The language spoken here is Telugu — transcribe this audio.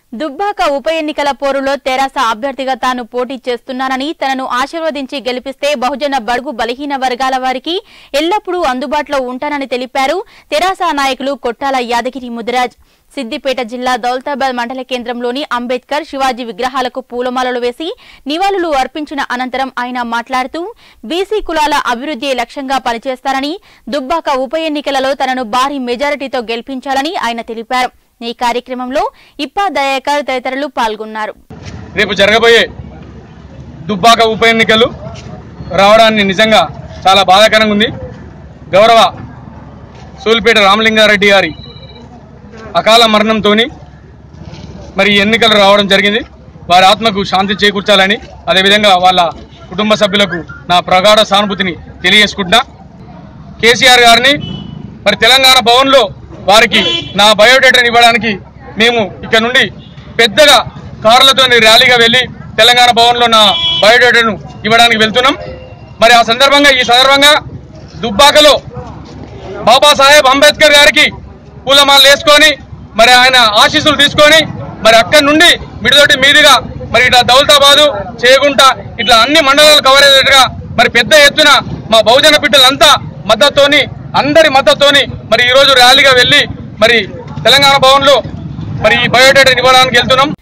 దుబ్బాక ఉప ఎన్నికల పోరులో తెరాస అభ్యర్థిగా తాను పోటీ చేస్తున్నానని తనను ఆశీర్వదించి గెలిపిస్తే బహుజన బడుగు బలహీన వర్గాల వారికి ఎల్లప్పుడూ అందుబాటులో ఉంటానని తెలిపారు తెరాస నాయకులు కొట్టాల యాదగిరి ముదిరాజ్ సిద్దిపేట జిల్లా దౌలతాబాద్ మండల కేంద్రంలోని అంబేద్కర్ శివాజీ విగ్రహాలకు పూలమాలలు వేసి నివాళులు అర్పించిన అనంతరం ఆయన మాట్లాడుతూ బీసీ కులాల అభివృద్ధి లక్ష్యంగా పనిచేస్తారని దుబ్బాక ఉప ఎన్నికలలో తనను భారీ మెజారిటీతో గెలిపించాలని ఆయన తెలిపారు ఈ కార్యక్రమంలో ఇప్పా దయాకర్ తదితరులు పాల్గొన్నారు రేపు జరగబోయే దుబ్బాక ఉప ఎన్నికలు రావడాన్ని నిజంగా చాలా బాధాకరంగా ఉంది గౌరవ సూలిపేట రామలింగారెడ్డి గారి అకాల మరణంతో మరి ఈ ఎన్నికలు రావడం జరిగింది వారి ఆత్మకు శాంతి చేకూర్చాలని అదేవిధంగా వాళ్ళ కుటుంబ సభ్యులకు నా ప్రగాఢ సానుభూతిని తెలియజేసుకుంటున్నా కేసీఆర్ గారిని మరి తెలంగాణ భవన్లో వారికి నా బయోడేటాను ఇవ్వడానికి మేము ఇక్కడ నుండి పెద్దగా కార్లతో ర్యాలీగా వెళ్ళి తెలంగాణ భవన్లో నా బయోడేటాను ఇవ్వడానికి వెళ్తున్నాం మరి ఆ సందర్భంగా ఈ సందర్భంగా దుబ్బాకలో బాబాసాహెబ్ అంబేద్కర్ గారికి పూలమాలలు వేసుకొని మరి ఆయన ఆశీస్సులు తీసుకొని మరి అక్కడి నుండి మిడిదొడ్డి మీదుగా మరి ఇట్లా దౌలతాబాదు చేగుంట ఇట్లా అన్ని మండలాలు కవర్ అయ్యేటట్టుగా మరి పెద్ద ఎత్తున మా బహుజన బిడ్డలంతా మద్దతుతోని అందరి మద్దతుతోని మరి ఈ రోజు ర్యాలీగా వెళ్ళి మరి తెలంగాణ భవన్లో మరి ఈ బయోడేటా ఇవ్వడానికి వెళ్తున్నాం